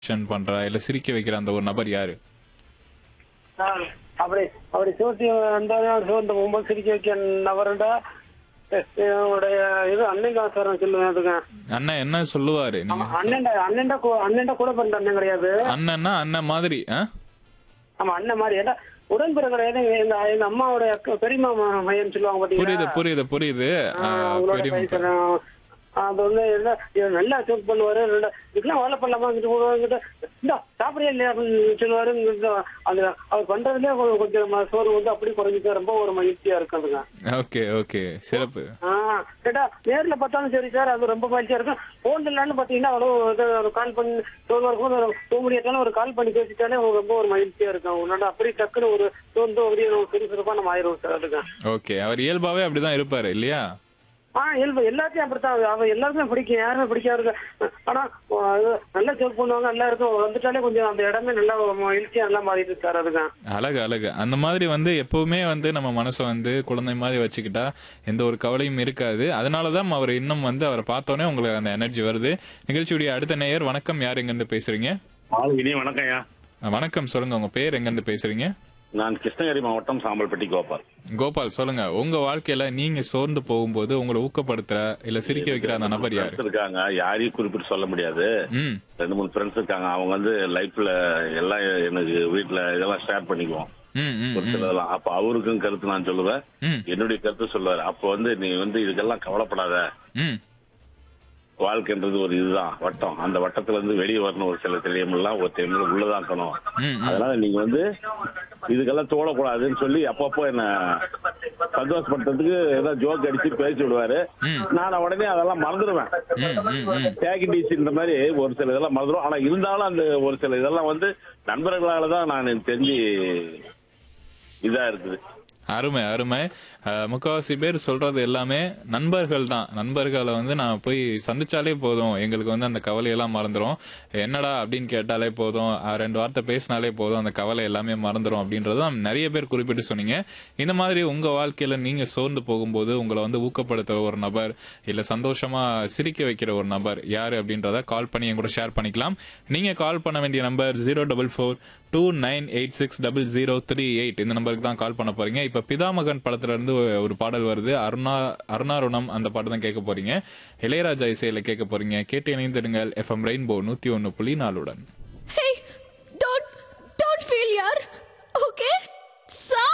ஷன் பண்றா இல்ல சிரிக்க வைக்கிற அந்த ஒரு நபர் யாரு ஆ, அப்படி அப்படி சோத்தி அந்த சோர்ந்து போகும்போது சிரிக்க வைக்க நபருண்டா என்னுடைய இது அண்ணன் காசாரம் சொல்லுவேன் அதுங்க அண்ணன் என்ன சொல்லுவாரு நீங்க ஆமா அண்ணன்டா அண்ணன்டா கூ- அண்ணன்டா கூட பிறந்த அண்ணன் கிடையாது அண்ணன்னா அண்ணன் மாதிரி ஆ? ஆமா அண்ணன் மாதிரி ஏன்னா உடன்பிறகு கிடையாது எங்க எங்க அம்மாவோட அக்கா- பெரியம்மா ம- மையம்னு சொல்லுவாங்க புரியுது பாத்தீங்களா புரியுது புரியுது ஆ, ஆ, அவங்களோட பெரிய பையன் அது வந்து என்ன இவர் நல்லா சூட் பண்ணுவாரு நல்லா இதுக்கெல்லாம் வேலை பண்ணலாமா போடுவாங்க இந்த சாப்பிடவே இல்லையா அப்படின்னு சொல்லுவாரு இங்கிட்டு அந்த அவர் பண்றதுலயே கொ- கொஞ்சம் ம- சோறு வந்து அப்படி குறைஞ்சிட்டு ரொம்ப ஒரு மகிழ்ச்சியா இருக்குதுங்க ஓகே ஓகே சிறப்பு ஆ, கேட்டா நேர்ல பார்த்தாலும் சரி சார் அது ரொம்ப மகிழ்ச்சியா இருக்கும் போன்ல இல்லைன்னு பாத்தீங்கன்னா அவ்வளவு இது ஒரு கால் பண்ணி சோர்வா இருக்கும் ஒரு தூங்க முடியாட்டாலும் ஒரு கால் பண்ணி பேசிட்டாலே உங்களுக்கு ரொம்ப ஒரு மகிழ்ச்சியா இருக்கும் உன்னோட அப்படி டக்குன்னு ஒரு சோர்ந்து அப்படியே சுறுசுறுப்பா நம்ம ஆயிரும் சார் அதுக்கு ஓகே அவர் இயல்பாவே அப்படிதான் இருப்பாரு இல்லையா ஆ இயல்பு எல்லாத்தையும் அப்படித்தான் அவ எல்லாருக்குமே பிடிக்கும் யாருமே பிடிக்காது ஆனா அது நல்லா ஜோக் பண்ணுவாங்க நல்லா இருக்கும் வந்துட்டாலே கொஞ்சம் அந்த இடமே நல்லா ஒரு மகிழ்ச்சியா நல்லா மாறிட்டு இருக்காரு அதுக்கு அழகு அழகு அந்த மாதிரி வந்து எப்பவுமே வந்து நம்ம மனசை வந்து குழந்தை மாதிரி வச்சுக்கிட்டா எந்த ஒரு கவலையும் இருக்காது அதனாலதான் அவர் இன்னும் வந்து அவரை பார்த்தோன்னே உங்களுக்கு அந்த எனர்ஜி வருது நிகழ்ச்சியுடைய அடுத்த நேயர் வணக்கம் யார் எங்க இருந்து பேசுறீங்க மாலுகினி வணக்கம்யா அஹ் வணக்கம் சொல்லுங்க உங்க பேர் எங்க இருந்து பேசுறீங்க நான் கிருஷ்ணகிரி மாவட்டம் சாம்பல்பட்டி கோபால் கோபால் சொல்லுங்க உங்க வாழ்க்கையில நீங்க சோர்ந்து போகும்போது உங்களை ஊக்கப்படுத்துற இல்ல சிரிக்க வைக்கிற அந்த நபர் யாரு Friends இருக்காங்க யாரையும் குறிப்பிட்டு சொல்ல முடியாது ம் ரெண்டு மூணு ஃப்ரெண்ட்ஸ் இருக்காங்க அவங்க வந்து லைஃப்ல எல்லாம் எனக்கு வீட்ல இதெல்லாம் ஷேர் பண்ணிக்குவோம் ம் ம் ஒரு சிலதெல்லாம் அப்ப அவருக்கும் கருத்து நான் சொல்லுவேன் ம் என்னுடைய கருத்து சொல்லுவாரு அப்ப வந்து நீ வந்து இதுக்கெல்லாம் கவலைப்படாத ம் வாழ்க்கைன்றது ஒரு இதுதான் வட்டம் அந்த வட்டத்துல இருந்து வெளியே வரணும் ஒரு சில தெரியுமெல்லாம் ஒரு டைம்ல உள்ளதாக்கணும் ம் ம் அதனால நீங்க வந்து இதுக்கெல்லாம் தோடக்கூடாதுன்னு சொல்லி அப்பப்போ என்ன சந்தோஷப்படுத்துறதுக்கு ஏதாவது ஜோக் அடிச்சு பேசி விடுவாரு ம். நான் உடனே அதெல்லாம் மறந்துடுவேன் ம் ம் ம் டேக் இந்த மாதிரி ஒரு சில இதெல்லாம் மறந்துடும் ஆனா இருந்தாலும் அந்த ஒரு சில இதெல்லாம் வந்து நண்பர்களால தான் நான் தெரிஞ்சு இதா இருக்குது அருமை அருமை அஹ், முக்காவாசி பேர் சொல்றது எல்லாமே நண்பர்கள் தான் நண்பர்களை வந்து நான் போய் சந்திச்சாலே போதும் எங்களுக்கு வந்து அந்த கவலையெல்லாம் மறந்துடும் என்னடா அப்படின்னு கேட்டாலே போதும் அஹ், ரெண்டு வார்த்தை பேசினாலே போதும் அந்த கவலை எல்லாமே மறந்துடும் அப்படின்றதான் நிறைய பேர் குறிப்பிட்டு சொன்னீங்க இந்த மாதிரி உங்க வாழ்க்கையில நீங்க சோர்ந்து போகும்போது உங்களை வந்து ஊக்கப்படுத்துற ஒரு நபர் இல்ல சந்தோஷமா சிரிக்க வைக்கிற ஒரு நபர் யாரு அப்படின்றத கால் பண்ணி என் கூட ஷேர் பண்ணிக்கலாம் நீங்க கால் பண்ண வேண்டிய number zero double four two nine eight six double zero three eight இந்த நம்பருக்கு தான் கால் பண்ண போறீங்க இப்ப பிதாமகன் படத்துல இருந்து ஒரு பாடல் வருது அருணா அருணாருணம் அந்த பாட்டு தான் கேட்க போறீங்க இளையராஜா இசையில கேட்க போறீங்க கேட்டு இணைந்திருங்கள் எஃப்எம் ரெயின்போ நூத்தி ஒன்னு புள்ளி நாலுடன்